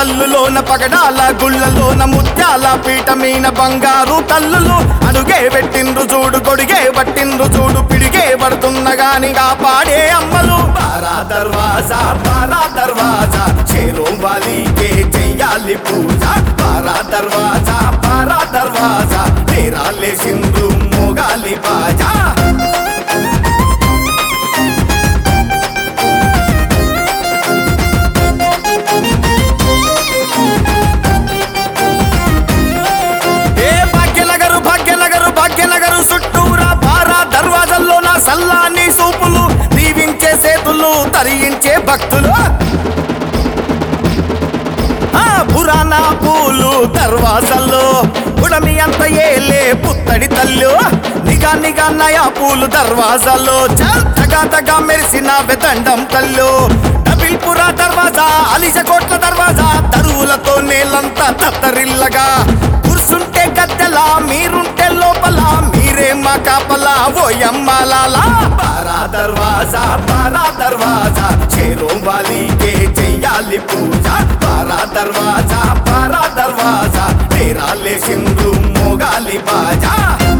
జల్లులోన పగడాల గుళ్ళలోన ముత్యాల పీఠమీన బంగారు తల్లులు అడుగే పెట్టిండ్రు చూడు గొడిగే పట్టిండ్రు చూడు పిడిగే పడుతున్న గాని కాపాడే అమ్మలు బారా దర్వాజా బారా దర్వాజా చేరో వాలీకే చెయ్యాలి పూజ బారా దర్వాజా బారా దర్వాజా నేరాలే సింధు మోగాలి బాజా ఏ భాగ్యనగరు భాగ్యనగరు భాగ్యనగరు చుట్టూరా బారా దర్వాజల్లో నా సల్లాని సూపులు దీవించే సేతులు తరించే భక్తులు ఆ పురాణ పూలు దర్వాజల్లో ఉడమి అంత ఏలే పుత్తడి తల్లు నిగా నిగా నయా పూలు దర్వాజల్లో చల్ తగా తగా మెరిసిన వెదండం తల్లు డబిల్పురా దర్వాజా అలిజ కోట్ల దర్వాజా తరువులతో నేలంతా తత్తరిల్లగా కూర్చుంటే గద్దెలా మీరుంటే లోపల మీరే మా కాపలా ఓ యమ్మలాలా బారా దర్వాజా బారా దర్వాజా చేరో వాలీకే చెయ్యాలి పూజ బారా దర్వాజా బారా దర్వాజా నేరాలే సింధు మోగాలి బాజా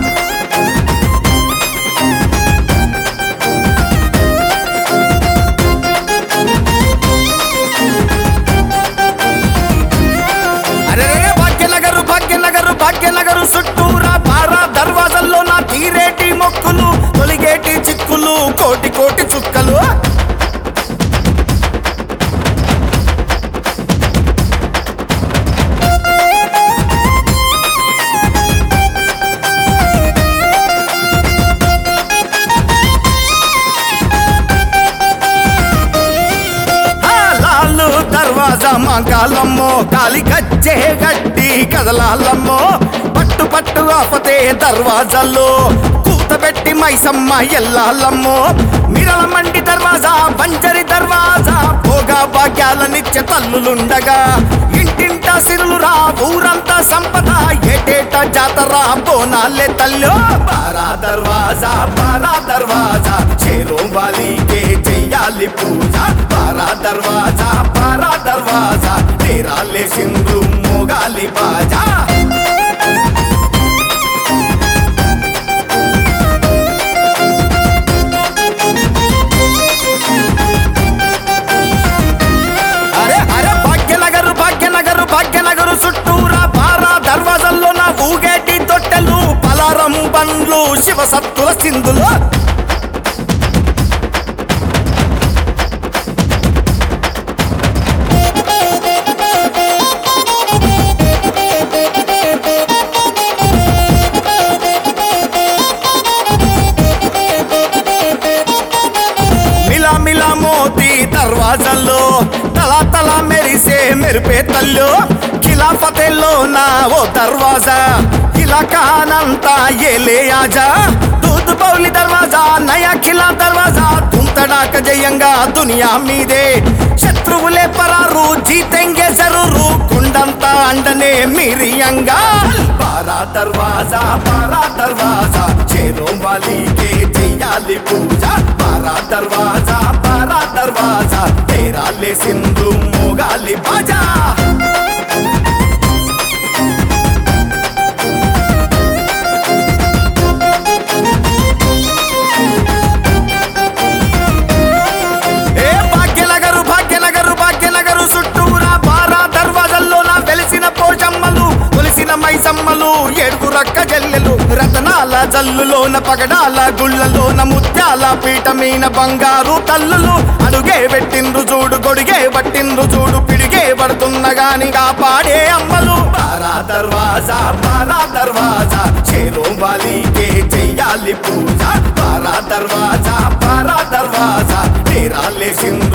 అరే భాగ్యనగరు భాగ్యనగరు భాగ్యనగరు చుట్టూరా బారా దర్వాజల్లో నా తీరేటి మొక్కులు తొలిగేటి చిక్కులు కోటి కోటి చుక్కలు ఆ లాలు దర్వాజా మంగాలమ్మో కాలి గజ్జే గడ్డి కదలాలమ్మో పట్టు పట్టు ఆపతే దర్వాజాల్లో కూతబెట్టి మైసమ్మ ఎల్లాలమ్మో మిరల మండి దర్వాజా బంజరి దర్వాజా భోగా భాగ్యాల నిత్య తల్లులుండగా ఇంటింట సిరులురా ఊరంతా సంపద ఏటేట జాతర బోనాలే తల్లు బారా దర్వాజా బారా దర్వాజా చేరో వాలీకే చెయ్యాలి పూజ బారా దర్వాజా బారా దర్వాజా నేరాలే సింధు మోగాలి బాజా అరే అరే భాగ్యనగరు భాగ్యనగరు భాగ్యనగరు చుట్టూరా బారా దర్వాజల్లో నా ఊగేటి తొట్టెలు పలారం బండ్లు శివ సత్తుల సింధులు మిలా మిలా మోతి దర్వాజల్లో తలా తలా మెరిసే మెరిపే తల్లు ఖిలాఫతేలో నా ఓ దర్వాజా ఇలాకానంతా ఏలే ఆజా దూద్ పౌలి దర్వాజా నయా ఖిలా దర్వాజా తుంతడాక జయంగా దునియా మీదే శత్రువులే పరారు జీతెంగే జరూరు కుండంతా అండనే మీరియంగా బారా దర్వాజా బారా దర్వాజా చేరో వాలీకే చెయ్యాలి పూజ బారా దర్వాజా బారా దర్వాజా తేరాలే సింధు మోగాలి బాజా ఏ భాగ్యనగరు భాగ్యనగరు భాగ్యనగరు చుట్టూరా బారా దర్వాజల్లో నా వెలిసిన పోచమ్మలు కొలిసిన మైసమ్మలు ఏడుగురక్క జల్లెలు రతనాల జల్లులోన పగడాల గుళ్ళలోన ముత్యాల పీఠమీన బంగారు తల్లులు అడుగే పెట్టిండ్రు చూడు గొడిగే పట్టిండ్రు చూడు పిడిగే పడుతున్న గాని కాపాడే అమ్మలు బారా దర్వాజా బారా దర్వాజా చేరో వాలీకే చెయ్యాలి పూజ బారా దర్వాజా బారా దర్వాజా నేరాలే సింధు